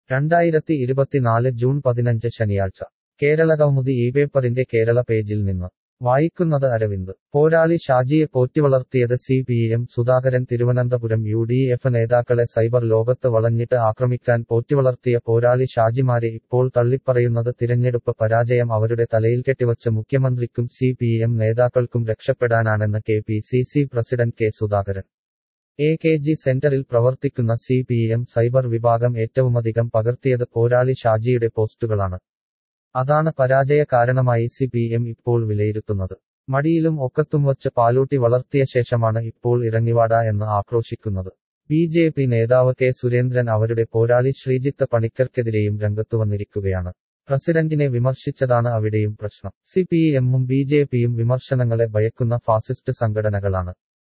രണ്ടായിരത്തി ഇരുപത്തിനാല് ജൂൺ പതിനഞ്ച് ശനിയാഴ്ച കേരളകൗമുദി ഈ പേപ്പറിന്റെ കേരള പേജിൽ നിന്ന് വായിക്കുന്നത് അരവിന്ദ് പോരാളി ഷാജിയെ പോറ്റിവളർത്തിയത് C P M Sudhakaran Thiruvananthapuram U D F നേതാക്കളെ സൈബർ ലോകത്ത് വളഞ്ഞിട്ട് ആക്രമിക്കാൻ പോറ്റിവളർത്തിയ പോരാളി ഷാജിമാരെ ഇപ്പോൾ തള്ളിപ്പറയുന്നത് തിരഞ്ഞെടുപ്പ് പരാജയം അവരുടെ തലയിൽ കെട്ടിവച്ച് മുഖ്യമന്ത്രിക്കും സി പി എം നേതാക്കൾക്കും രക്ഷപ്പെടാനാണെന്ന് K P C C president K Sudhakaran A K G സെന്ററിൽ പ്രവർത്തിക്കുന്ന സി പി എം സൈബർ വിഭാഗം ഏറ്റവുമധികം പകർത്തിയത് പോരാളി ഷാജിയുടെ പോസ്റ്റുകളാണ് അതാണ് പരാജയ കാരണമായി സി പി എം ഇപ്പോൾ വിലയിരുത്തുന്നത് മടിയിലും ഒക്കത്തും വച്ച് പാലൂട്ടി വളർത്തിയ ശേഷമാണ് ഇപ്പോൾ ഇറങ്ങിവാട എന്ന് ആക്രോശിക്കുന്നത് ബി ജെ പി നേതാവ് കെ സുരേന്ദ്രൻ അവരുടെ പോരാളി ശ്രീജിത്ത് പണിക്കർക്കെതിരെയും രംഗത്തുവന്നിരിക്കുകയാണ് പ്രസിഡന്റിനെ വിമർശിച്ചതാണ് അവിടെയും പ്രശ്നം സി പി എമ്മും ബി ജെ പിയും വിമർശനങ്ങളെ ഭയക്കുന്ന ഫാസിസ്റ്റ് സംഘടനകളാണ്